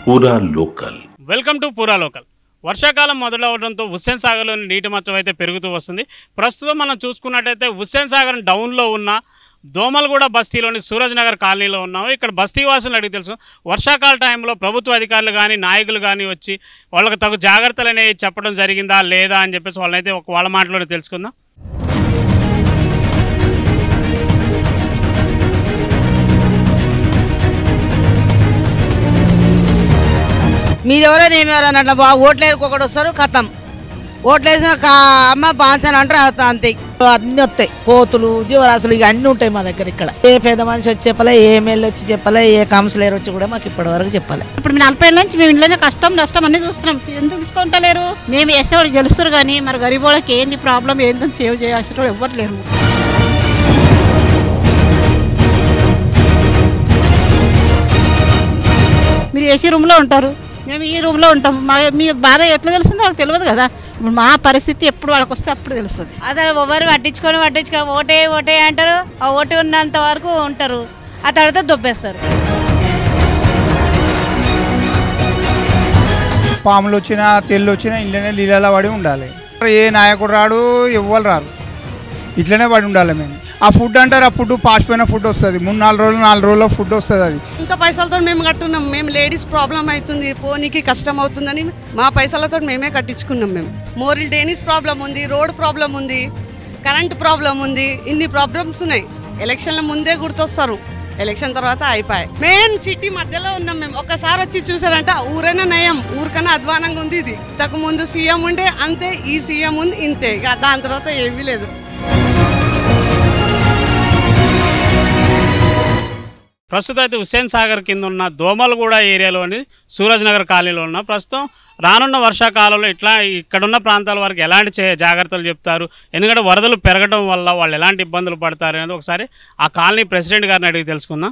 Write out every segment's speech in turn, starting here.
పూరా local welcome to Pura local వర్షాకాలం మొదలవడంతో హుస్సేన్ సాగర్లోని నీటి మట్టం అయితే పెరుగుతూ వస్తుంది ప్రస్తుతం మనం చూసుకున్నట్టయితే హుస్సేన్ సాగర్ డౌన్లో ఉన్న దోమలగూడ బస్తీలోని సూరజ్ నగర్ కాలనీలో ఉన్నాము ఇక్కడ బస్తీ వాసులను అడిగి తెలుసు వర్షాకాల టైంలో ప్రభుత్వ అధికారులు కానీ నాయకులు కానీ వచ్చి వాళ్ళకి తగు జాగ్రత్తలు అనేవి చెప్పడం జరిగిందా లేదా అని చెప్పేసి వాళ్ళనైతే ఒక వాళ్ళ మాటలోనే తెలుసుకుందాం మీరెవరో నేమెవరో అట్లా బాగా ఓట్లు ఒకడు వస్తారు కథం ఓట్లు వేసిన కా అమ్మ బాంచని అంటారు అంతే అన్ని వస్తాయి కోతులు జీవరాశులు ఇక అన్ని ఉంటాయి మా దగ్గర ఇక్కడ ఏ పెద్ద మనిషి వచ్చి చెప్పలే ఏ ఎమ్మెల్యే వచ్చి చెప్పలే ఏ కౌన్సిలర్ వచ్చి కూడా మాకు ఇప్పటి వరకు చెప్పలే ఇప్పుడు మీ నలభై ఏళ్ళ నుంచి మేము ఇంట్లోనే కష్టం నష్టం అన్ని చూస్తున్నాం ఎందుకు తీసుకుంటలేరు మేము వేస్తే వాళ్ళు గెలుస్తారు కానీ మరి గరీబ్ వాళ్ళకి ఏంది ప్రాబ్లం ఏందని సేవ్ చేయాల్సిన వాళ్ళు ఎవ్వరు లేరు మీరు ఏసీ రూమ్లో ఉంటారు మేము ఈ రూమ్లో ఉంటాం మా మీ బాధ ఎట్లా తెలుస్తుందో వాళ్ళకి తెలియదు కదా ఇప్పుడు మా పరిస్థితి ఎప్పుడు వాళ్ళకి వస్తే అప్పుడు తెలుస్తుంది అసలు ఎవరు పట్టించుకొని పట్టించుకొని ఓటే ఓటే అంటారు ఆ ఓటు ఉన్నంత వరకు ఉంటారు ఆ తర్వాత దొబ్బేస్తారు పాములు వచ్చినా తెల్లు వచ్చినా ఇంట్లోనే నీళ్ళలో పడి ఉండాలి ఏ నాయకుడు రాడు ఎవ్వరు రారు ఇట్లనే పడి ఉండాలి మేము ఆ ఫుడ్ అంటారు ఆ ఫుడ్ పాసిపోయిన ఫుడ్ వస్తుంది మూడు నాలుగు రోజులు నాలుగు రోజుల్లో ఫుడ్ వస్తుంది అది ఇంత పైసలతో మేము కట్టున్నాం మేము లేడీస్ ప్రాబ్లం అవుతుంది పోనీకి కష్టం అవుతుందని మా పైసలతో మేమే కట్టించుకున్నాం మేము మోరల్ డేనిస్ ప్రాబ్లం ఉంది రోడ్ ప్రాబ్లం ఉంది కరెంట్ ప్రాబ్లం ఉంది ఇన్ని ప్రాబ్లమ్స్ ఉన్నాయి ఎలక్షన్ల ముందే గుర్తొస్తారు ఎలక్షన్ తర్వాత అయిపోయాయి మెయిన్ సిటీ మధ్యలో ఉన్నాం మేము ఒక్కసారి వచ్చి చూసారంటే ఆ ఊరైనా నయం ఊరికన్నా అధ్వానంగా ఉంది ఇది ఇంతకు ముందు సీఎం ఉంటే అంతే ఈ సీఎం ఉంది ఇంతే ఇక దాని తర్వాత ఏమీ లేదు ప్రస్తుతం అయితే హుస్సేన్ సాగర్ కింద ఉన్న దోమలగూడ ఏరియాలోని సూరజ్ నగర్ కాలనీలో ఉన్న ప్రస్తుతం రానున్న వర్షాకాలంలో ఇట్లా ఇక్కడున్న ప్రాంతాల వరకు ఎలాంటి చే- జాగ్రత్తలు చెప్తారు ఎందుకంటే వరదలు పెరగడం వల్ల వాళ్ళు ఎలాంటి ఇబ్బందులు పడతారు అనేది ఒకసారి ఆ కాలనీ ప్రెసిడెంట్ గారిని అడిగి తెలుసుకుందాం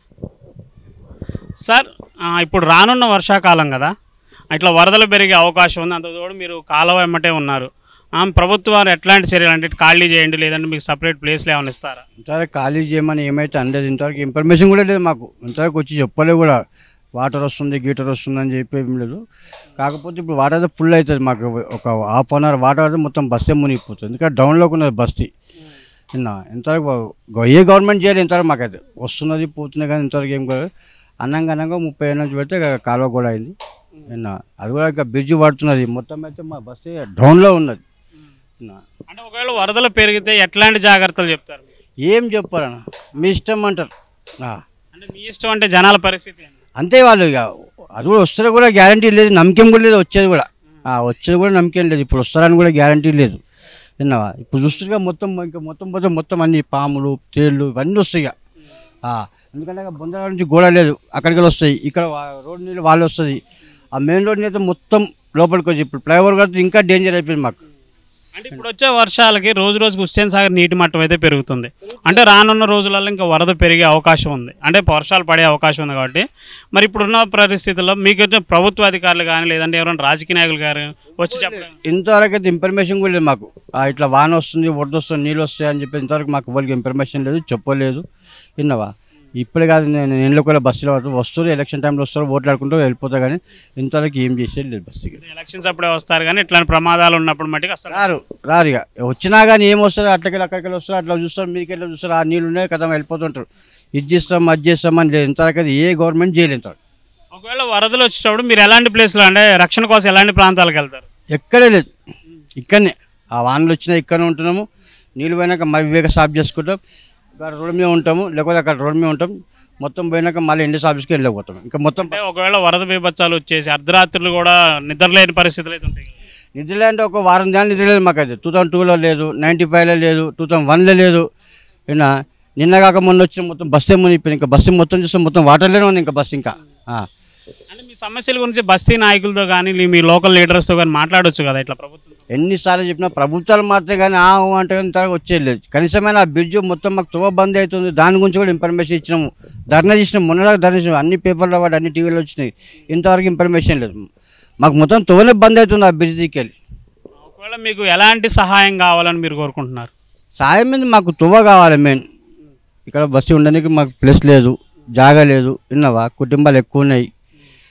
సార్ ఆ, ఇప్పుడు రానున్న వర్షాకాలం కదా ఇట్లా వరదలు పెరిగే అవకాశం ఉంది అంత తోడు మీరు కాలువ వెమ్మటే ఉన్నారు ఆ, ప్రభుత్వాలు ఎట్లాంటి చర్యలు అంటే ఖాళీ చేయండి లేదంటే మీకు సపరేట్ ప్లేస్లు ఏమైనా ఇస్తారా ఇంతవరకు ఖాళీ చేయమని ఏమైతే అందదు ఇంతవరకు ఇన్ఫర్మేషన్ కూడా లేదు మాకు ఇంతవరకు వచ్చి చెప్పలేదు కూడా వాటర్ వస్తుంది గీటర్ వస్తుంది అని చెప్పి ఏం లేదు కాకపోతే ఇప్పుడు వాటర్ అయితే ఫుల్ అవుతుంది మాకు ఒక హాఫ్ అన్ అవర్ వాటర్ అయితే మొత్తం బస్సే మునిగిపోతుంది ఇంకా డౌన్లోకి ఉన్నది బస్తీ నిన్న ఇంతవరకు గ- ఏ గవర్నమెంట్ చేయాలి ఇంతవరకు మాకైతే వస్తున్నది పోతున్నది కానీ ఇంతవరకు ఏం కాదు అన్నంగా అన్నంగా ముప్పై ఏళ్ళ నుంచి పెడితే ఇక కాలువ కూడా అయింది నిన్న అది కూడా ఇంకా బ్రిడ్జ్ పడుతున్నది మొత్తం అయితే మా బస్సు డౌన్లో ఉన్నది నిన్న అంటే ఒకవేళ వరదలు పెరిగితే ఎట్లాంటి జాగ్రత్తలు చెప్తారు ఏం చెప్పారన్న మీ ఇష్టం అంటారు ఆ. అంటే మీ ఇష్టం అంటే జనాల పరిస్థితి ఏంటి? అంతే వాళ్ళు ఇక అది కూడా వస్తారు కూడా గ్యారంటీ లేదు నమ్మకం కూడా లేదు వచ్చేది కూడా ఆ, వచ్చేది కూడా నమ్మకం లేదు ఇప్పుడు వస్తారని కూడా గ్యారంటీ లేదు విన్నావా ఇప్పుడు చూస్తుండగా మొత్తం ఇంకా మొత్తం మొత్తం మొత్తం అన్ని పాములు తేళ్ళు ఇవన్నీ వస్తాయి ఇక ఆ, ఎందుకంటే ఇక బొందల నుంచి గోడ లేదు అక్కడికి వెళ్ళి వస్తాయి ఇక్కడ వా- రోడ్ నీళ్ళు వాళ్ళు వస్తుంది ఆ మెయిన్ రోడ్ అయితే మొత్తం లోపలికి వచ్చి ఇప్పుడు ఫ్లైఓవర్ కడితే ఇంకా డేంజర్ అయిపోయింది మాకు అంటే ఇప్పుడు వచ్చే వర్షాలకి రోజు రోజుకి హుస్సేన్ సాగర్ నీటి మట్టం అయితే పెరుగుతుంది అంటే రానున్న రోజులలో ఇంకా వరద పెరిగే అవకాశం ఉంది అంటే వర్షాలు పడే అవకాశం ఉంది కాబట్టి మరి ఇప్పుడున్న పరిస్థితుల్లో మీకు వచ్చే ప్రభుత్వ అధికారులు కానీ లేదంటే ఎవరైనా రాజకీయ నాయకులు గారు వచ్చి చెప్పడం ఇంతవరకు అయితే ఇన్ఫర్మేషన్ కూడా లేదు మాకు ఆ, ఇట్లా వాన వస్తుంది వరద వస్తుంది నీళ్ళు వస్తాయి అని చెప్పి ఇంతవరకు మాకు వాళ్ళకి ఇన్ఫర్మేషన్ లేదు చెప్పలేదు విన్నావా ఇప్పుడే కాదు నేను నేను కూడా బస్సులో పడుతూ వస్తారు ఎలక్షన్ టైంలో వస్తారు ఓట్లు ఆడుకుంటూ వెళ్ళిపోతా కానీ ఇంతవరకు ఏం చేసేది లేదు బస్సుకి ఎలక్షన్స్ అప్పుడే వస్తారు కానీ ఇట్లాంటి ప్రమాదాలు ఉన్నప్పుడు మట్టుకు అసలు రారు రారు ఇక వచ్చినా కానీ ఏం వస్తారు అట్లకెళ్ళి అక్కడికి వస్తారు అట్లా చూస్తారు మీదకి వెళ్ళి చూస్తారు ఆ నీళ్ళు ఉన్నాయి కదా వెళ్ళిపోతుంటారు ఇది చేస్తాం అది చేస్తాం అని లేదు ఇంతవరకు అయితే ఏ గవర్నమెంట్ చేయలేదు ఇంతవరకు ఒకవేళ వరదలు వచ్చేటప్పుడు మీరు ఎలాంటి ప్లేస్లో అంటే రక్షణ కోసం ఎలాంటి ప్రాంతాలకు వెళ్తారు ఎక్కడే లేదు ఇక్కడనే ఆ వానలు వచ్చినా ఇక్కడనే ఉంటున్నాము నీళ్ళు పోయినాక మా వివేక సాఫ్ చేసుకుంటాం ఇక్కడ రోడ్ మీద ఉంటాము లేకపోతే అక్కడ రోడ్ మీద ఉంటాం మొత్తం పోయినాక మళ్ళీ ఎండి ఆఫీస్కి వెళ్ళిపోతాం ఇంకా మొత్తం అంటే ఒకవేళ వరద బీభత్సాలు వచ్చేసి అర్ధరాత్రులు కూడా నిద్రలేని పరిస్థితులు అయితే ఉంటాయి కదా. నిద్ర అంటే ఒక వారం దాని నిద్ర లేదు మాకు అయితే టూ థౌసండ్ టూలో లేదు నైంటీ ఫైవ్లో లేదు టూ థౌసండ్ వన్లో లేదు నిన్న నిన్న కాక మొన్న వచ్చిన మొత్తం బస్సు మునిగిపోయింది ఇంకా బస్సు మొత్తం చూస్తే మొత్తం వాటర్లోనే ఉంది ఇంకా బస్సు ఇంకా ఆ. అంటే మీ సమస్యల గురించి బస్తీ నాయకులతో కానీ మీ లోకల్ లీడర్స్తో కానీ మాట్లాడొచ్చు కదా ఇట్లా ప్రభుత్వం ఎన్నిసార్లు చెప్పినా ప్రభుత్వాలు మాత్రం కానీ ఆ ఊ అంటే కానీ ఇంతవరకు వచ్చేది లేదు కనీసమైన ఆ బ్రిడ్జ్ మొత్తం మాకు తువ బంద్ అవుతుంది దాని గురించి కూడా ఇన్ఫర్మేషన్ ఇచ్చినాము ధర్నా చేసినాం మొన్నదాకా ధర్నా చేసినాం అన్ని పేపర్లో వాటి అన్ని టీవీలో వచ్చినాయి ఇంతవరకు ఇన్ఫర్మేషన్ లేదు మాకు మొత్తం తువనే బంద్ అవుతుంది ఆ బ్రిడ్జ్ దిక్కెళ్ళి ఒకవేళ మీకు ఎలాంటి సహాయం కావాలని మీరు కోరుకుంటున్నారు సాయం మీద మాకు తువ్వ కావాలి మెయిన్ ఇక్కడ బస్సు ఉండడానికి మాకు ప్లేస్ లేదు జాగా లేదు విన్నావా కుటుంబాలు ఎక్కువ ఉన్నాయి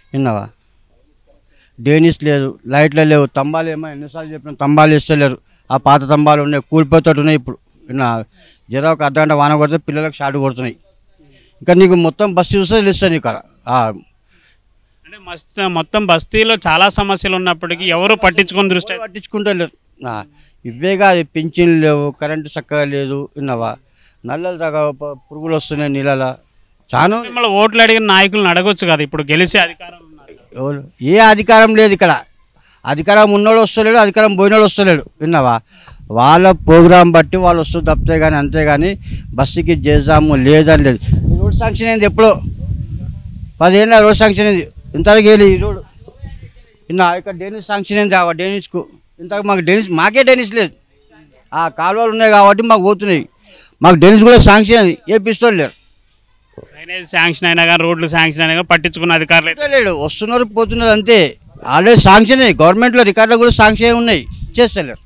విన్నావా డేనిస్ లేదు లైట్లు లేవు తంబాలు ఏమో ఎన్నిసార్లు చెప్పిన తంబాలు ఇస్తలేరు ఆ పాత తంబాలు ఉన్నాయి కూలిపోతూ ఉన్నాయి ఇప్పుడు విన్నా జర ఒక అర్ధగంట వాన కొడితే పిల్లలకు షార్ట్ కొడుతున్నాయి ఇంకా నీకు మొత్తం బస్సు చూస్తే తెలుస్తుంది ఇక్కడ ఆ, అంటే మస్త్ మొత్తం బస్తీలో చాలా సమస్యలు ఉన్నప్పటికీ ఎవరు పట్టించుకొని దృష్టి ఎవరు పట్టించుకుంటలేరు ఆ, ఇవే కాదు పింఛన్లు లేవు కరెంటు చక్కగా లేదు విన్నావా నల్లలు తగ్గ పురుగులు వస్తున్నాయి నీళ్ళలో చాలా మిమ్మల్ని ఓట్లు అడిగిన నాయకులను అడగొచ్చు కదా ఇప్పుడు గెలిచే అధికారం ఉన్నారు ఎవరు ఏ అధికారం లేదు ఇక్కడ అధికారం ఉన్నోడు వస్తలేడు అధికారం పోయినోడు వస్తలేడు విన్నావా వాళ్ళ ప్రోగ్రాం బట్టి వాళ్ళు వస్తూ తప్పితే కానీ అంతేగాని బస్సుకి చేద్దాము లేదని లేదు ఈ రోడ్ శాంక్షన్ అయింది ఎప్పుడో పదిహేను రోడ్ శాంక్షన్ అయింది ఇంతవరకు వెళ్ళి ఈ రోడ్ నిన్న ఇక్కడ డెనిస్ శాంక్షన్ అయింది ఆ డెనిస్కు ఇంతకు మాకు డెనిస్ మాకే డెనిస్ లేదు ఆ కాలువలు ఉన్నాయి కాబట్టి మాకు పోతున్నాయి మాకు డెనిస్ కూడా శాంక్షన్ అయింది ఏ పిస్తోల్ లేరు డ్రైనేజ్ శాంక్షన్ అయినా కానీ రోడ్లు శాంక్షన్ అయినా కానీ పట్టించుకున్న అధికారులు అయితే లేడు వస్తున్నారు పోతున్నారు అంతే ఆల్రెడీ శాంక్షన్ అయ్యి గవర్నమెంట్లో రికార్డులు కూడా శాంక్షన్ అయి ఉన్నాయి చేస్తలేరు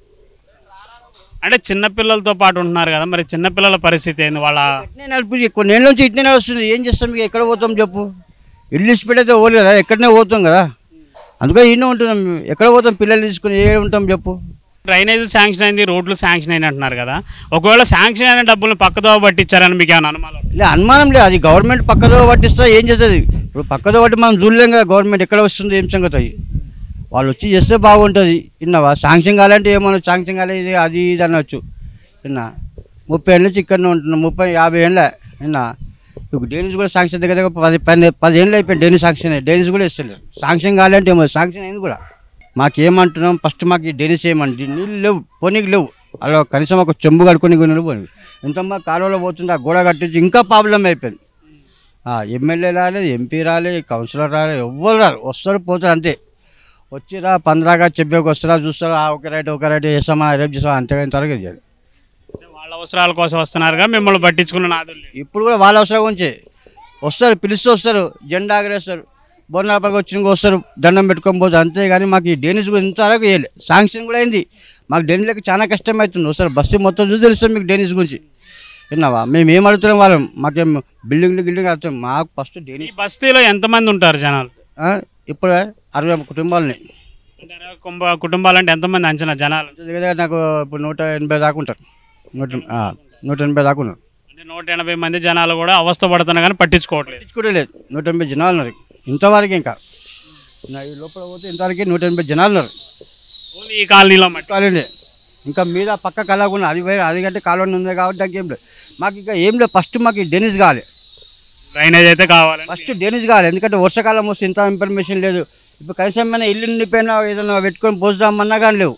అంటే చిన్నపిల్లలతో పాటు ఉంటున్నారు కదా మరి చిన్నపిల్లల పరిస్థితి ఏంది వాళ్ళ ఇట్నే నడిపి కొన్ని ఏళ్ళ నుంచి ఇట్నే నడుస్తుంది ఏం చేస్తాం ఇక ఎక్కడ పోతాం చెప్పు ఇల్లు ఇచ్చిపెట్టి అయితే పోదు కదా ఎక్కడనే పోతాం కదా అందుకే ఈయన ఉంటున్నాం మేము. ఎక్కడ పోతాం పిల్లలు తీసుకుని ఏ ఉంటాం చెప్పు డ్రైనేజ్ శాంక్షన్ అయింది రోడ్లు శాంక్షన్ అయిన అంటున్నారు కదా ఒకవేళ శాంక్షన్ అయిన డబ్బులు పక్కదో పట్టించారని మీకు ఏమైనా అనుమానం లే అనుమానం లేదు అది గవర్నమెంట్ పక్కదో పట్టిస్తా ఏం చేస్తుంది ఇప్పుడు పక్కదో పట్టి మనం చూడలేం కదా గవర్నమెంట్ ఎక్కడ వస్తుంది ఏం సంగతి అయ్యి వాళ్ళు వచ్చి చేస్తే బాగుంటుంది విన్నావా శాంక్షన్ కావాలంటే ఏమన్నా శాంక్షన్ కాలేదు అది ఇది అనొచ్చు విన్నా ముప్పై ఏళ్ళ నుంచి ఇక్కడనే ఉంటున్నాం ముప్పై యాభై ఏళ్ళ విన్నా ఇప్పుడు డేనిస్ కూడా శాంక్షన్ దగ్గర దగ్గర పది పది పది ఏళ్ళు అయిపోయింది డేనిస్ శాంక్షన్ డేనిస్ కూడా ఇస్తలేరు శాంక్షన్ కావాలంటే ఏమో శాంక్షన్ అయింది కూడా మాకేమంటున్నాం ఫస్ట్ మాకు ఈ డేనిస్ ఏమంటే నీళ్ళు లేవు పోనీకి లేవు అలా కనీసం ఒక చెంబు కడుకొని కొన్ని పోనీ ఎంతమ్మా కాలువలో పోతుంది ఆ గోడ కట్టించి ఇంకా ప్రాబ్లం అయిపోయింది ఆ, ఎమ్మెల్యే రాలేదు ఎంపీ రాలేదు కౌన్సిలర్ రాలేదు ఎవ్వరు రారు వస్తారు పోతారు అంతే వచ్చిరా పంద్రాగా చెప్పేకి వస్తారా చూస్తారా ఆ, ఒక రైట్ ఒక రైట్ చేస్తామా రేపు చేస్తామా అంతేగా ఇంతవరకు చేయాలి వాళ్ళ అవసరాల కోసం వస్తున్నారుగా మిమ్మల్ని పట్టించుకున్న నాదులు లేరు. ఇప్పుడు కూడా వాళ్ళ అవసరం గురించి వస్తారు పిలుస్తూ వస్తారు జెండా ఆగరేస్తారు బోనాలపల్లికి వచ్చి వస్తారు దండం పెట్టుకొని పోతారు అంతేగాని మాకు ఈ డేనిస్ గురించి ఇంతవరకు వేయలే శాంక్షన్ కూడా అయింది మాకు డేనిస్కి చాలా కష్టం అవుతుంది వస్తారు బస్సు మొత్తం చూసి తెలుస్తుంది మీకు డేనిస్ గురించి విన్నావా మేము ఏం అడుగుతున్నాం వాళ్ళం మాకేం బిల్డింగ్లు గిల్డింగ్ అడుగుతాం మాకు ఫస్ట్ ఈ డేనిస్ బస్తీలో ఎంతమంది ఉంటారు జనాలు ఆ, ఇప్పుడు అరవై కుటుంబాలని అంటే అరవై కుంభ కుటుంబాలంటే ఎంతమంది అంచనా జనాలు దగ్గర దగ్గర నాకు ఇప్పుడు నూట ఎనభై దాకా ఉంటారు నూట ఆ, నూట ఎనభై దాకా ఉన్నారు అంటే నూట ఎనభై మంది జనాలు కూడా అవస్థ పడుతున్నా కానీ పట్టించుకోవట్లేదు కూడా లేదు నూట ఎనభై జనాలు ఉన్నారు ఇంతవరకు ఇంకా నా ఈ లోపల పోతే ఇంతవరకు నూట ఎనభై జనాలు ఉన్నారు ఓన్లీ ఈ కాలనీలో మట్టి కాలేజీ ఇంకా మీద పక్క కలగకుండా అది వేరే అది కంటే కాలువని ఉంది కాబట్టి నాకు ఏం లేదు మాకు ఇంకా ఏం లేదు ఫస్ట్ మాకు ఈ డెనిస్ కావాలి డ్రైనేజ్ అయితే కావాలని ఫస్ట్ డెనిస్ కావాలి ఎందుకంటే వర్షాకాలం వస్తే ఇంత ఇన్ఫర్మేషన్ లేదు ఇప్పుడు కనీసం ఏమైనా ఇల్లు నిండిపోయినా ఏదైనా పెట్టుకొని పోస్తామన్నా కానీ లేవు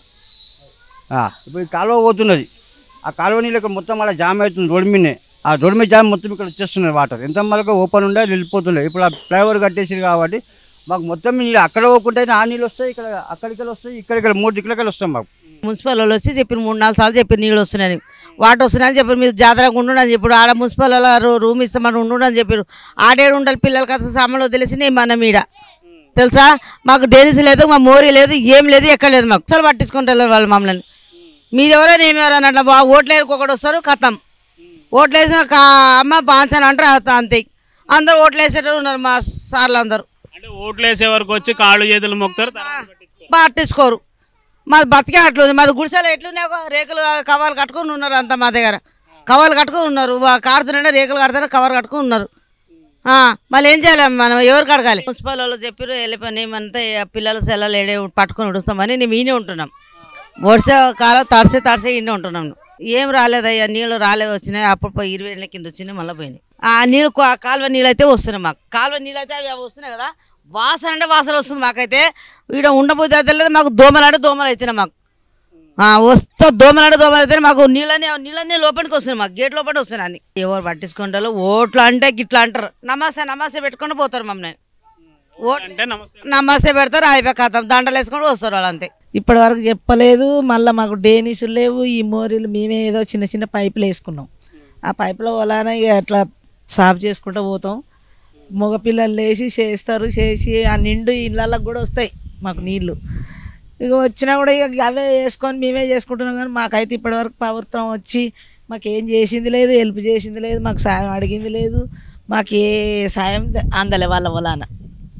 ఆ, ఇప్పుడు ఈ కాలువ పోతున్నది ఆ కాలువ నీళ్ళకి మొత్తం అలా జామ్ అవుతుంది రోడ్డు మీదనే ఆ రోడ్డు మీద జామ్ మొత్తం ఇక్కడ వచ్చేస్తున్నాయి వాటర్ ఎంత మనకు ఓపెన్ ఉండే వెళ్ళిపోతున్నాయి ఇప్పుడు ఆ ఫ్లైఓవర్ కట్టేసి కాబట్టి మాకు మొత్తం నీళ్ళు అక్కడ పోకుంటే ఆ నీళ్ళు వస్తాయి ఇక్కడ అక్కడికి వస్తాయి ఇక్కడికి మూడు దిక్కులకి వస్తాం మాకు మున్సిపల్ వాళ్ళు వచ్చి చెప్పిన మూడు నాలుగు సార్లు చెప్పి నీళ్ళు వస్తున్నాయని వాటర్ వస్తున్నాయని చెప్పారు మీరు జాతరకు ఉండు చెప్పారు ఆడ మున్సిపల్ వాళ్ళ రూ- రూమ్ ఇస్తామని ఉండు అని చెప్పారు ఆడేడు ఉండాలి పిల్లలకి అసలు సామాన్లు వదిలేసి మన మీద తెలుసా మాకు డైరీస్ లేదు మా మోరీ లేదు ఏం లేదు ఎక్కడ లేదు మాకు అసలు పట్టించుకుంటారు వాళ్ళు మమ్మల్ని మీరెవరో ఏమెవరని అట్లా బా ఓట్లు ఒకటి వస్తారు కథం ఓట్లు వేసిన కా అమ్మ బాంచని అంటారు అత- అంతే అందరు ఓట్లు వేసేటప్పుడు ఉన్నారు మా సార్లు అందరూ అంటే ఓట్లు వేసే వరకు వచ్చి కాళ్ళు చేతులు మొక్కుతారు తర్వాత పట్టించుకోరు. పట్టించుకోరు మాది బతికే అట్లుంది మాది గుడిసెలు ఎట్లున్నాయి ఒక రేకులు కవర్లు కట్టుకొని ఉన్నారు అంతా మా దగ్గర కవర్లు కట్టుకొని ఉన్నారు వా- కాడుతుంటే రేకులు కడతారు కవర్ కట్టుకొని ఉన్నారు ఆ, మళ్ళీ ఏం చేయాలి మనం ఎవరికి అడగాలి మున్సిపల్ వాళ్ళు చెప్పారు వెళ్ళిపోయి ఏమంతా పిల్లలు సెల్లలు ఏడే పట్టుకొని ఉడుస్తామని మేము ఈయనే ఉంటున్నాం వర్షాకాలం తడిసే తడిసే ఈయనే ఉంటున్నాం ఏం రాలేదయ్యా నీళ్ళు రాలే వచ్చినాయి అప్పుడు పోయి ఇరవై ఏళ్ళ కింద వచ్చినాయి మళ్ళీ పోయినాయి ఆ నీళ్ళు కా- కాలువ నీళ్ళు అయితే వస్తున్నాయి మాకు కాలువ నీళ్ళు అయితే అవి వస్తున్నాయి కదా వాసన అంటే వాసన వస్తుంది మాకైతే ఈడ ఉండబోతే తెలియదు మాకు దోమలు అంటే దోమలు అవుతున్నాయి మాకు ఆ, వస్తే దోమలు అంటే దోమలు అయితే మాకు నీళ్ళని నీళ్ళని లోపలికి వస్తున్నాయి మాకు గేట్ లోపలికి వస్తున్నాయి అన్ని ఎవరు పట్టించుకుంటారు ఓట్లు అంటే గిట్లా అంటారు నమస్తే నమస్తే పెట్టుకొని పోతారు మమ్మల్ని ఓట్లు అంటే నమస్తే నమస్తే పెడతారు అయిపోయి కథం దండలు వేసుకొని వస్తారు వాళ్ళు అంతే ఇప్పటి వరకు చెప్పలేదు మళ్ళీ మాకు డేనిసులు లేవు ఈ మోరీలు మేమే ఏదో చిన్న చిన్న పైపులు వేసుకున్నాం ఆ పైపులో వలన ఇక అట్లా సాఫ్ చేసుకుంటూ పోతాం మగపిల్లలు లేచి చేస్తారు చేసి ఆ నిండు ఇళ్ళకి కూడా వస్తాయి మాకు నీళ్ళు ఇక వచ్చినా కూడా ఇక అవే వేసుకొని మేమే చేసుకుంటున్నాం కానీ మాకైతే ఇప్పటివరకు ప్రభుత్వం వచ్చి మాకు ఏం చేసింది లేదు హెల్ప్ చేసింది లేదు మాకు సాయం అడిగింది లేదు మాకు ఏ సాయం అందలే వాళ్ళ వలన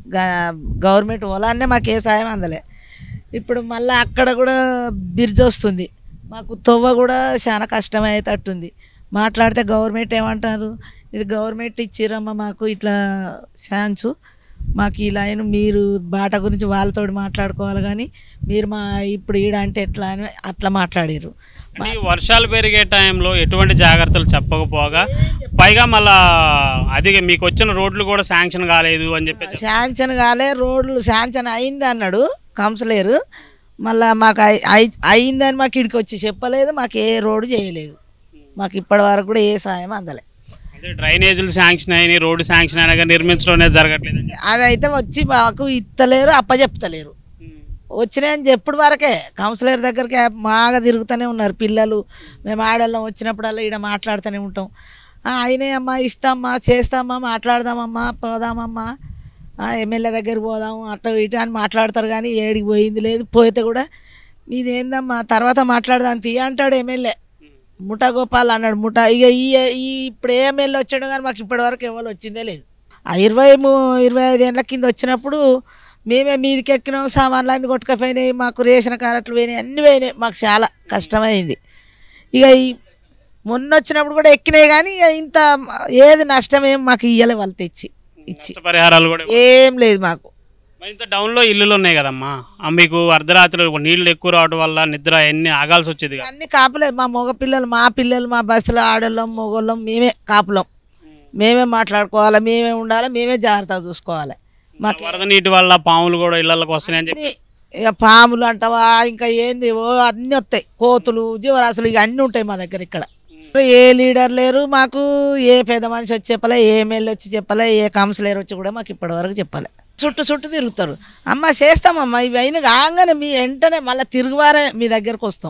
గా- గవర్నమెంట్ వలాన్నే మాకు ఏ సాయం అందలే ఇప్పుడు మళ్ళీ అక్కడ కూడా బిర్జ్ వస్తుంది మాకు తొవ్వ కూడా చాలా కష్టమయ్యేటట్టుంది మాట్లాడితే గవర్నమెంట్ ఏమంటారు ఇది గవర్నమెంట్ ఇచ్చిరమ్మా మాకు ఇట్లా ఛాన్సు మాకు ఈ లైన్ మీరు బాట గురించి వాళ్ళతో మాట్లాడుకోవాలి కానీ మీరు మా ఇప్పుడు ఈడ అంటే ఎట్లా అని అట్లా మాట్లాడారు అంటే ఈ వర్షాలు పెరిగే టైంలో ఎటువంటి జాగ్రత్తలు చెప్పకపోగా పైగా మళ్ళా అది మీకు వచ్చిన రోడ్లు కూడా శాంక్షన్ కాలేదు అని చెప్పి చెప్పారు. శాంక్షన్ కాలే రోడ్లు శాంక్షన్ అయింది అన్నాడు కౌన్సిలర్ మళ్ళా మాకు అయి- అయి- అయిందని మాకు ఇక్కడికి వచ్చి చెప్పలేదు మాకు ఏ రోడ్డు చేయలేదు మాకు ఇప్పటి వరకు కూడా ఏ సాయం అందలే అంటే డ్రైనేజీలు శాంక్షన్ అయినాయి రోడ్డు శాంక్షన్ అయినా కానీ నిర్మించడం అనేది జరగట్లేదు అని చెప్పి. అదైతే వచ్చి మాకు ఇత్తలేరు అప్పచెప్తలేరు వచ్చినాయని చెప్పుడు వరకే కౌన్సిలర్ దగ్గరికి బాగా తిరుగుతూనే ఉన్నారు పిల్లలు మేము ఆడవాళ్ళం వచ్చినప్పుడల్లా ఈడ మాట్లాడుతూనే ఉంటాం "ఆ, అయినాయమ్మా ఇస్తామ్మా చేస్తామ్మా మాట్లాడదామమ్మా పోదామమ్మా ఆ, ఎమ్మెల్యే దగ్గర పోదాము అట్లా ఇటు అని మాట్లాడతారు కానీ ఏడికి పోయింది లేదు పోతే కూడా మీది ఏందమ్మా తర్వాత మాట్లాడదాం తీయ అంటాడు ఎమ్మెల్యే ముఠా గోపాల్ అన్నాడు ముఠా ఇక ఈ ఈ ఇప్పుడు ఏ ఎమ్మెల్యే వచ్చాడు కానీ మాకు ఇప్పటివరకు ఎవరు వచ్చిందే లేదు ఆ ఇరవై ము- ఇరవై ఐదు ఏళ్ళ కింద వచ్చినప్పుడు మేమే మీదికి ఎక్కినాం సామాన్లు అన్ని కొట్టుకపోయినాయి మాకు రేషన్ కార్డులు పోయినాయి అన్నీ పోయినాయి మాకు చాలా కష్టమైంది ఇక ఈ మొన్న వచ్చినప్పుడు కూడా ఎక్కినాయి కానీ ఇక ఇంత ఏది నష్టం ఏం మాకు ఇయ్యలే వాళ్ళు తెచ్చి ఇచ్చి నష్టపరిహారాలు కూడా ఏం లేదు మాకు మరి ఇంత డౌన్లో ఇల్లులు ఉన్నాయి కదమ్మా ఆ మీకు అర్ధరాత్రులు నీళ్లు ఎక్కువ రావడం వల్ల నిద్ర ఎన్ని ఆగాల్సి వచ్చేది కదా. అన్ని కాపులే మా మగ పిల్లలు మా పిల్లలు మా బస్సులో ఆడోళ్ళం మొగోళ్ళం మేమే కాపులం మేమే మాట్లాడుకోవాలి మేమే ఉండాలి మేమే జాగ్రత్తగా చూసుకోవాలి మాకు వరద నీటి వల్ల పాములు కూడా ఇళ్లకి వస్తున్నాయని చెప్పి ఇక పాములు అంటావా ఇంకా ఏంది ఓ అన్నీ వస్తాయి కోతులు జీవరాశులు ఇక అన్నీ ఉంటాయి మా దగ్గర ఇక్కడ ఏ లీడర్ లేరు మాకు ఏ పెద్ద మనిషి వచ్చి చెప్పలే ఏ ఎమ్మెల్యే వచ్చి చెప్పలే ఏ కౌన్సిలర్ వచ్చి కూడా మాకు ఇప్పటివరకు చెప్పలే చుట్టూ చుట్టూ తిరుగుతారు అమ్మ చేస్తామమ్మా ఇవి అయిన కాగానే మీ వెంటనే మళ్ళీ తిరుగువారే మీ దగ్గరకు వస్తాం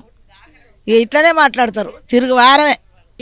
ఇక ఇట్లనే మాట్లాడతారు తిరుగువారమే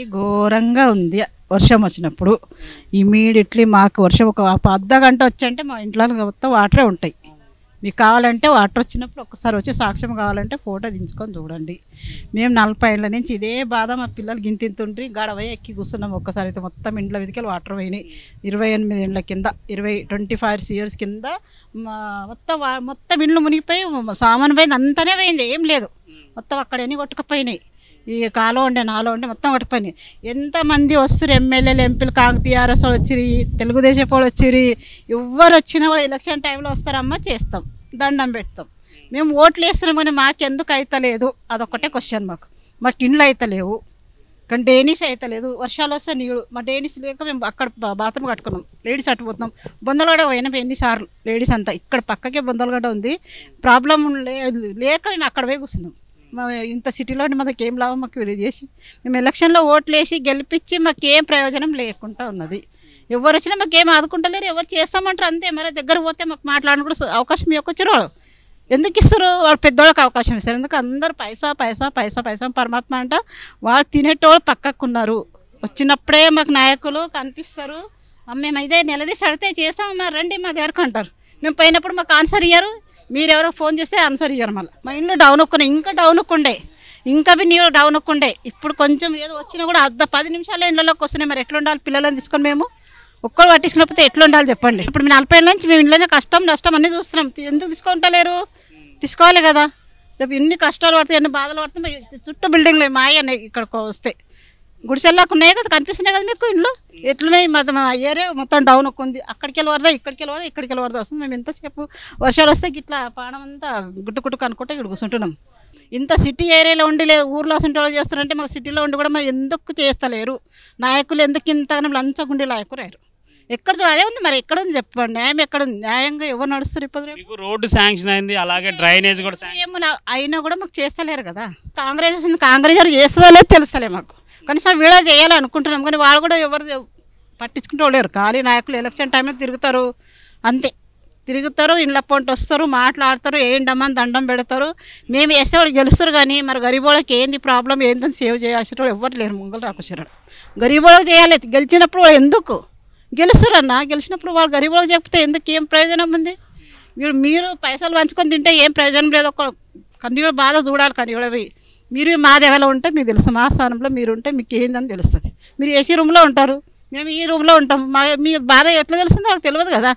ఘోరంగా ఉంది వర్షం వచ్చినప్పుడు ఇమీడియట్లీ మాకు వర్షం ఒక అర్ధ గంట వచ్చంటే మా ఇంట్లో మొత్తం వాటరే ఉంటాయి మీకు కావాలంటే వాటర్ వచ్చినప్పుడు ఒక్కసారి వచ్చి సాక్ష్యం కావాలంటే ఫోటో దించుకొని చూడండి మేము నలభై ఏళ్ళ నుంచి ఇదే బాధ మా పిల్లలు గింతింతుండ్రి గడవే ఎక్కి కూర్చున్నాం ఒక్కసారి అయితే మొత్తం ఇండ్ల మీదకి వాటర్ పోయినాయి ఇరవై ఎనిమిది ఇండ్ల కింద ఇరవై ట్వంటీ ఫైవ్ ఇయర్స్ కింద మా మొత్తం వా- మొత్తం ఇండ్లు మునిగిపోయి సామాను పోయింది అంతనే పోయింది ఏం లేదు మొత్తం అక్కడ ఎన్ని కొట్టుకుపోయినాయి ఈ కాలో ఉండే నాలో ఉండే మొత్తం కొట్టుకుపోయినాయి ఎంతమంది వస్తారు ఎమ్మెల్యేలు ఎంపీలు కాంగ్ టీఆర్ఎస్ వాళ్ళు వచ్చిరి తెలుగుదేశం వాళ్ళు వచ్చిరి ఎవరు వచ్చినా కూడా ఎలక్షన్ టైంలో వస్తారమ్మా చేస్తాం దండం పెడతాం మేము ఓట్లు వేస్తున్నాం కానీ మాకెందుకు అవుతలేదు అదొక్కటే క్వశ్చన్ మాకు మాకు ఇండ్లు అవుతలేవు కానీ డేనిస్ అవుతలేదు వర్షాలు వస్తే నీళ్ళు మా డేనిస్ లేక మేము అక్కడ బా- బాత్రూమ్ కట్టుకున్నాం లేడీస్ అట్టుపోతున్నాం బొందలగడ పోయినాం ఎన్నిసార్లు లేడీస్ అంతా ఇక్కడ పక్కకే బొందలగడ ఉంది ప్రాబ్లం లే లేక మేము అక్కడ పోయి కూర్చున్నాం మా ఇంత సిటీలో మనకి ఏం లాభం మాకు ఇది చేసి మేము ఎలక్షన్లో ఓట్లు వేసి గెలిపించి మాకు ఏం ప్రయోజనం లేకుండా ఉన్నది ఎవరు వచ్చినా మాకు ఏం ఆదుకుంటలేరు ఎవరు చేస్తామంటారు అంతే మరి దగ్గర పోతే మాకు మాట్లాడడం కూడా అవకాశం ఇవ్వకొచ్చారు వాళ్ళు ఎందుకు ఇస్తారు వాళ్ళు పెద్దోళ్ళకి అవకాశం ఇస్తారు ఎందుకు అందరు పైసా పైసా పైసా పైసా పరమాత్మ అంట వాళ్ళు తినేటోళ్ళు పక్కకున్నారు వచ్చినప్పుడే మాకు నాయకులు కనిపిస్తారు "అమ్మ, మేము ఇదే నిలదీసి అడితే చేస్తాం మరి రండి మా దగ్గరకు అంటారు మేము పోయినప్పుడు మాకు ఆన్సర్ ఇయ్యరు మీరెవరో ఫోన్ చేస్తే ఆన్సర్ ఇయ్యరు మళ్ళీ మా ఇంట్లో డౌన్ ఒక్కున్నాయి ఇంకా డౌన్ ఒక్కుండే ఇంకా అవి నీళ్ళు డౌన్ ఒక్కుండే ఇప్పుడు కొంచెం ఏదో వచ్చినా కూడా అర్ధ పది నిమిషాలు ఇండ్లలోకి వస్తున్నాయి మరి ఎట్లా ఉండాలి పిల్లలని తీసుకొని మేము ఒక్కరు పట్టించినప్పుడు ఎట్లా ఉండాలి చెప్పండి ఇప్పుడు మేము నలభై ఏళ్ళ నుంచి మేము ఇంట్లోనే కష్టం నష్టం అన్నీ చూస్తున్నాం ఎందుకు తీసుకుంటలేరు తీసుకోవాలి కదా రేపు ఎన్ని కష్టాలు పడతాయి ఎన్ని బాధలు పడతాయి మరి చుట్టూ బిల్డింగ్లు మాయ ఉన్నాయి ఇక్కడికి వస్తే గుడిసెల్లాకు ఉన్నాయి కదా కనిపిస్తున్నాయి కదా మీకు ఇంట్లో ఎట్లున్నాయి మా మా ఏరియా మొత్తం డౌన్ ఉంది అక్కడికి వెళ్ళి వరద ఇక్కడికి వెళ్ళి వరద ఇక్కడికి వెళ్ళి వరద వస్తుంది మేము ఎంతసేపు వర్షాలు వస్తే గిట్లా పానం అంతా గుట్టు గుట్టు అనుకుంటే ఇక్కడ కూర్చుంటున్నాం ఇంత సిటీ ఏరియాలో ఉండి లేదు ఊర్లో అసలు వాళ్ళు చేస్తారంటే మాకు సిటీలో ఉండి కూడా మరి ఎందుకు చేస్తలేరు నాయకులు ఎందుకు ఇంతగానో లంచగుండి నాయకురారు ఎక్కడ చూ- అదే ఉంది మరి ఎక్కడ ఉంది చెప్పండి న్యాయం ఎక్కడ ఉంది న్యాయంగా ఎవరు నడుస్తారు ఇప్పుడు రేపు? మీకు రోడ్డు శాంక్షన్ అయింది అలాగే డ్రైనేజ్ కూడా శాంక్షన్ ఏమో నా- అయినా కూడా మాకు చేస్తలేరు కదా కాంగ్రెస్ వచ్చింది, కాంగ్రెస్ గారు చేస్తుందో లేదో తెలుస్తలే మాకు కనీసం వీడియో చేయాలి అనుకుంటున్నాం కానీ వాళ్ళు కూడా ఎవరు పట్టించుకుంటూ లేరు ఖాళీ నాయకులు ఎలక్షన్ టైంలో తిరుగుతారు అంతే తిరుగుతారు ఇండ్ల పొంటి వస్తారు మాట్లాడతారు ఏంటమ్మని దండం పెడతారు మేము వేస్తే వాళ్ళు గెలుస్తారు కానీ మరి గరీబోళ్ళకి ఏంది ప్రాబ్లం ఏందని సేవ్ చేయాల్సిన వాళ్ళు ఎవరు లేరు ముంగలు రాకొచ్చారు గరీబోళ్ళకి చేయాలి గెలిచినప్పుడు వాళ్ళు ఎందుకు గెలుస్తారన్న గెలిచినప్పుడు వాళ్ళు గరీబోళ్ళకి చెప్తే ఎందుకు ఏం ప్రయోజనం ఉంది మీరు మీరు పైసలు పంచుకొని తింటే ఏం ప్రయోజనం లేదు ఒక కన్నీళ్ళ బాధ చూడాలి కన్నీళ్ళవి మీరు మా దగ్గర ఉంటే మీకు తెలుసు మా స్థానంలో మీరు ఉంటే మీకు ఏందని తెలుస్తుంది మీరు ఏసీ రూమ్లో ఉంటారు మేము ఈ రూమ్లో ఉంటాం మా మీ బాధ ఎట్లా తెలుస్తుందో నాకు తెలియదు కదా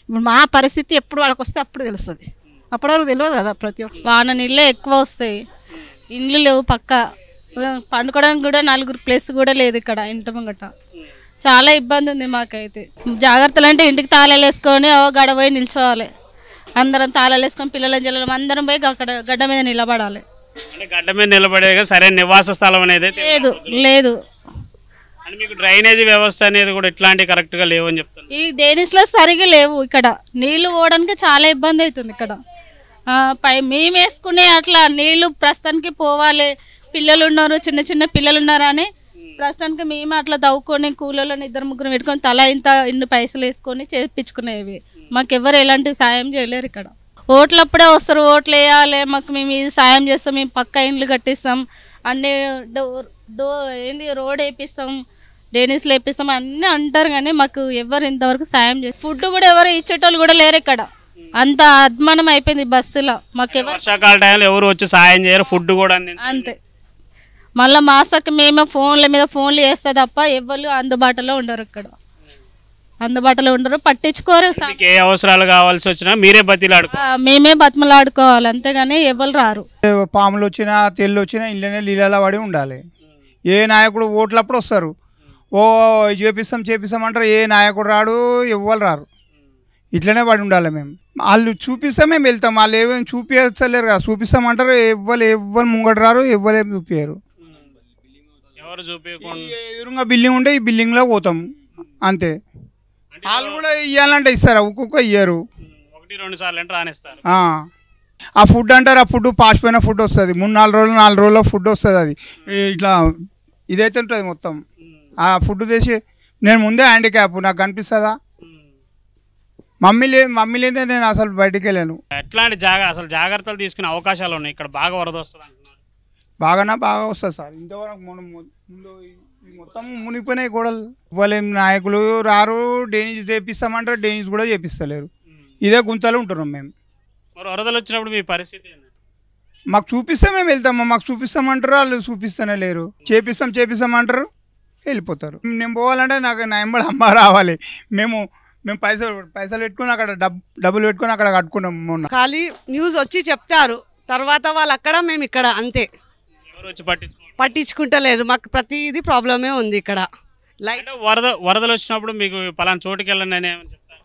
ఇప్పుడు మా పరిస్థితి ఎప్పుడు వాళ్ళకి వస్తే అప్పుడు తెలుస్తుంది అప్పటి వరకు తెలియదు కదా ప్రతి ఒక్క వాన నీళ్ళే ఎక్కువ వస్తాయి ఇండ్లు లేవు పక్క పండుకోవడానికి కూడా నలుగురు ప్లేస్ కూడా లేదు ఇక్కడ ఇంటి ముంగట చాలా ఇబ్బంది ఉంది మాకైతే జాగ్రత్తలు అంటే ఇంటికి తాళాలు వేసుకొని ఓ గడ పోయి నిల్చోవాలి అందరం తాళాలు వేసుకొని పిల్లలని జల్లడం అందరం పోయి అక్కడ గడ్డ మీద నిలబడాలి అంటే గడ్డ మీద నిలబడే సరైన నివాస స్థలం అనేది అయితే లేదు లేదు అంటే మీకు డ్రైనేజీ వ్యవస్థ అనేది కూడా ఇట్లాంటివి కరెక్ట్గా లేవని చెప్తాను ఈ డేనిస్లో సరిగా లేవు ఇక్కడ నీళ్లు పోవడానికి చాలా ఇబ్బంది అవుతుంది ఇక్కడ ఆ, పై మేము వేసుకునే అట్లా నీళ్లు ప్రస్తుతానికి పోవాలి పిల్లలు ఉన్నారు చిన్న చిన్న పిల్లలు ఉన్నారు అని ప్రస్తుతానికి మేము అట్లా దవ్వుకొని కూలలో ఇద్దరు ముగ్గురు పెట్టుకొని తల ఇంత ఇన్ని పైసలు వేసుకొని చేపించుకునేవి మాకు ఎవరు ఎలాంటి సాయం చేయలేరు ఇక్కడ ఓట్లప్పుడే వస్తారు ఓట్లు వేయాలి మాకు మేము ఇది సాయం చేస్తాం మేము పక్క ఇండ్లు కట్టిస్తాం అన్ని డోర్ డో ఏంది రోడ్ వేపిస్తాం డేనిస్లు వేపిస్తాం అన్నీ అంటారు కానీ మాకు ఎవరు ఇంతవరకు సాయం చేస్తారు ఫుడ్ కూడా ఎవరు ఇచ్చేటోళ్ళు కూడా లేరు ఇక్కడ అంత అద్మానం అయిపోయింది బస్సులో మాకు ఎవరు వర్షాకాల టైంలో ఎవరు వచ్చి సాయం చేయరు ఫుడ్ కూడా అందించారు అంతే మళ్ళీ మాసకి మేమే ఫోన్ల మీద ఫోన్లు చేస్తే తప్ప ఎవరు అందుబాటులో ఉండరు ఇక్కడ అందుబాటులో ఉండరు పట్టించుకోరు సా- మీకు ఏ అవసరాలు కావాల్సి వచ్చినా మీరే బతిలాడుకో ఆ, మేమే బతిమలాడుకోవాలి అంతేగాని ఎవరు రారు పాములు వచ్చినా తెల్లు వచ్చినా ఇళ్ళనే నీళ్ళలో పడి ఉండాలి ఏ నాయకుడు ఓట్లప్పుడు వస్తారు ఓ ఇది చేపిస్తాం చేపిస్తాం అంటారు ఏ నాయకుడు రాడు ఎవ్వరు రారు ఇట్లనే పడి ఉండాలి మేము వాళ్ళు చూపిస్తే మేము వెళ్తాం వాళ్ళు ఏమేమి చూపించలేరు కదా చూపిస్తామంటారు ఎవ్వరు ఎవ్వరు ముంగట రారు ఎవ్వరు ఏం చూపించరు ఎవరు చూపించకుండా ఎదురుగా బిల్డింగ్ ఉంటే ఈ బిల్డింగ్లో పోతాం అంతే వాళ్ళు కూడా ఇవ్వాలంటే ఇస్తారు ఒక్కొక్క ఇయ్యరు ఒకటి రెండు సార్లు అంటే రానిస్తారు ఆ. ఆ ఫుడ్ అంటారు ఆ ఫుడ్ పాసిపోయిన ఫుడ్ వస్తుంది మూడు నాలుగు రోజులు నాలుగు రోజుల్లో ఫుడ్ వస్తుంది అది ఈ ఇట్లా ఇదైతే ఉంటుంది మొత్తం ఆ ఫుడ్ తెసి నేను ముందే హ్యాండిక్యాప్ నాకు కనిపిస్తుందా మమ్మీ లేదు మమ్మీ లేదే నేను అసలు బయటికి వెళ్ళాను ఎట్లాంటి జాగ్రత్త అసలు జాగ్రత్తలు తీసుకునే అవకాశాలు ఉన్నాయి ఇక్కడ బాగా వరద వస్తుంది అంటున్నారు బాగానే బాగా వస్తుంది సార్ ఇంతవరకు మనం ము- ముందు ఈ- ఈ మొత్తం మునిగిపోయినాయి గోడలు ఇవ్వలేం నాయకులు రారు డేనిస్ చేపిస్తామంటారు డేనిస్ కూడా చేపిస్తలేరు ఇదే గుంతలు ఉంటున్నాం మేము మరి వరదలు వచ్చినప్పుడు మీ పరిస్థితి ఏంది మాకు చూపిస్తే మేము వెళ్తాము మాకు చూపిస్తామంటారు వాళ్ళు చూపిస్తూనే లేరు చేపిస్తాం చేపిస్తామంటారు వెళ్ళిపోతారు నేను పోవాలంటే నాకు నా ఎంబడి అమ్మ రావాలి మేము మేము పైసలు పైసలు పెట్టుకుని అక్కడ డబ్ డబ్బులు పెట్టుకుని అక్కడ కట్టుకున్నాం మొన్న ఖాళీ న్యూస్ వచ్చి చెప్తారు తర్వాత వాళ్ళు అక్కడ మేము ఇక్కడ అంతే ఎవరు వచ్చి పట్టించుకోండి పట్టించుకుంటలేదు మాకు ప్రతిదీ ప్రాబ్లమే ఉంది ఇక్కడ లైట్ అంటే వరద వరదలు వచ్చినప్పుడు మీకు పలానా చోటుకి వెళ్ళండి అని ఏమని చెప్తారు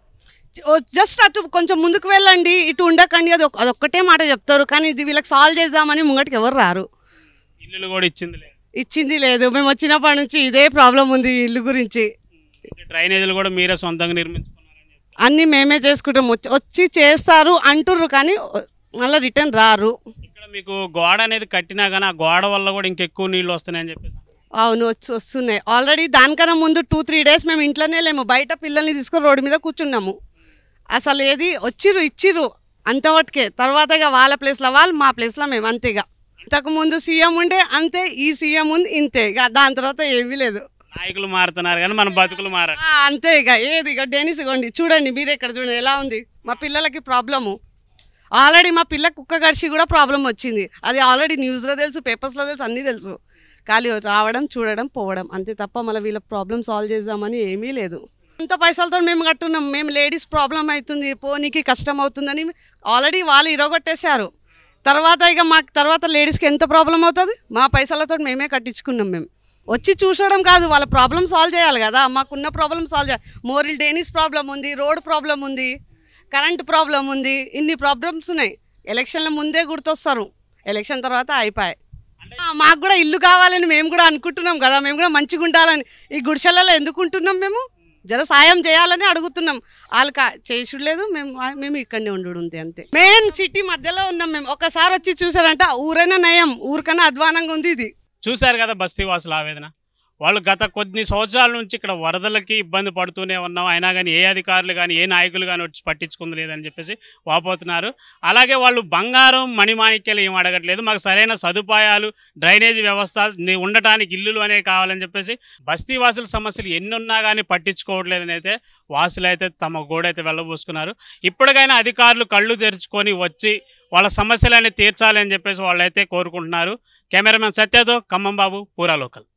జస్ట్ అటు కొంచెం ముందుకు వెళ్ళండి ఇటు ఉండకండి అది ఒక్- అదొక్కటే మాట చెప్తారు కానీ ఇది వీళ్ళకి సాల్వ్ చేద్దామని ముంగటికి ఎవరు రారు ఇల్లులు కూడా ఇచ్చింది లేదు ఇచ్చింది లేదు మేము వచ్చినప్పటి నుంచి ఇదే ప్రాబ్లం ఉంది ఈ ఇల్లు గురించి డ్రైనేజీలు కూడా మీరే సొంతంగా నిర్మించుకున్నారని చెప్తారు అన్నీ మేమే చేసుకుంటాం వచ్చి వచ్చి చేస్తారు అంటుర్రు కానీ మళ్ళీ రిటర్న్ రారు ఇక్కడ మీకు గోడ అనేది కట్టినా కానీ ఆ గోడ వల్ల కూడా ఇంకెక్కువ నీళ్ళు వస్తున్నాయని చెప్పేసి అవును వచ్చి వస్తున్నాయి ఆల్రెడీ దానికన్నా ముందు టూ త్రీ డేస్ మేము ఇంట్లోనే లేము బయట పిల్లల్ని తీసుకొని రోడ్డు మీద కూర్చున్నాము అసలు ఏది వచ్చిర్రు ఇచ్చిర్రు అంతవరకే తర్వాత ఇక వాళ్ళ ప్లేస్లో వాళ్ళు మా ప్లేస్లో మేము అంతేగా ఇంతకు ముందు సీఎం ఉండే అంతే ఈ సీఎం ఉంది ఇంతే ఇక దాని తర్వాత ఏమీ లేదు నాయకులు మారుతున్నారు కానీ మన బతుకులు మారాలి ఆ, అంతే ఇక ఏది ఇక డెనిస్ ఇగోండి చూడండి మీరే ఇక్కడ చూడండి ఎలా ఉంది మా పిల్లలకి ప్రాబ్లము ఆల్రెడీ మా పిల్ల కుక్క గడిచి కూడా ప్రాబ్లం వచ్చింది అది ఆల్రెడీ న్యూస్లో తెలుసు పేపర్స్లో తెలుసు అన్నీ తెలుసు ఖాళీ రావడం చూడడం పోవడం అంతే తప్ప మళ్ళీ వీళ్ళ ప్రాబ్లం సాల్వ్ చేద్దామని ఏమీ లేదు అంత పైసలతో మేము కట్టున్నాం మేము లేడీస్ ప్రాబ్లం అవుతుంది పోనీకి కష్టం అవుతుందని ఆల్రెడీ వాళ్ళు ఇరగొట్టేశారు తర్వాత ఇక మాకు తర్వాత లేడీస్కి ఎంత ప్రాబ్లం అవుతుంది మా పైసలతో మేమే కట్టించుకున్నాం మేము వచ్చి చూసడం కాదు వాళ్ళ ప్రాబ్లం సాల్వ్ చేయాలి కదా మాకున్న ప్రాబ్లం సాల్వ్ చేయాలి మోరిల్ డేనిస్ ప్రాబ్లం ఉంది రోడ్ ప్రాబ్లం ఉంది కరెంట్ ప్రాబ్లం ఉంది ఇన్ని ప్రాబ్లమ్స్ ఉన్నాయి ఎలక్షన్ల ముందే గుర్తొస్తారు ఎలక్షన్ తర్వాత అయిపోయాయి ఆ, మాకు కూడా ఇల్లు కావాలని మేము కూడా అనుకుంటున్నాం కదా మేము కూడా మంచిగా ఉండాలని ఈ గుడిసెలలో ఎందుకు ఉంటున్నాం మేము జర సాయం చేయాలని అడుగుతున్నాం వాళ్ళు కా చేసుడు లేదు మేము మేము ఇక్కడనే ఉండు ఉంది అంతే మెయిన్ సిటీ మధ్యలో ఉన్నాం మేము ఒకసారి వచ్చి చూసారంటే ఊరైనా నయం ఊరికన్నా అధ్వానంగా ఉంది ఇది చూశారు కదా బస్తీ వాసుల ఆవేదన వాళ్ళు గత కొన్ని సంవత్సరాల నుంచి ఇక్కడ వరదలకి ఇబ్బంది పడుతూనే ఉన్నాం అయినా కానీ ఏ అధికారులు కానీ ఏ నాయకులు కానీ వచ్చి పట్టించుకుంది లేదని చెప్పేసి వాపోతున్నారు అలాగే వాళ్ళు బంగారం మణిమాణిక్యాలు ఏం అడగట్లేదు మాకు సరైన సదుపాయాలు డ్రైనేజ్ వ్యవస్థ ని- ఉండటానికి ఇల్లులు అనేవి కావాలని చెప్పేసి బస్తీ వాసుల సమస్యలు ఎన్ని ఉన్నా కానీ పట్టించుకోవట్లేదని అయితే వాసులు అయితే తమ గోడైతే వెళ్ళబోసుకున్నారు ఇప్పటికైనా అధికారులు కళ్ళు తెరుచుకొని వచ్చి వాళ్ళ సమస్యలన్నీ తీర్చాలని చెప్పేసి వాళ్ళైతే కోరుకుంటున్నారు కెమెరామెన్ సత్యతో ఖమ్మం బాబు పూరా లోకల్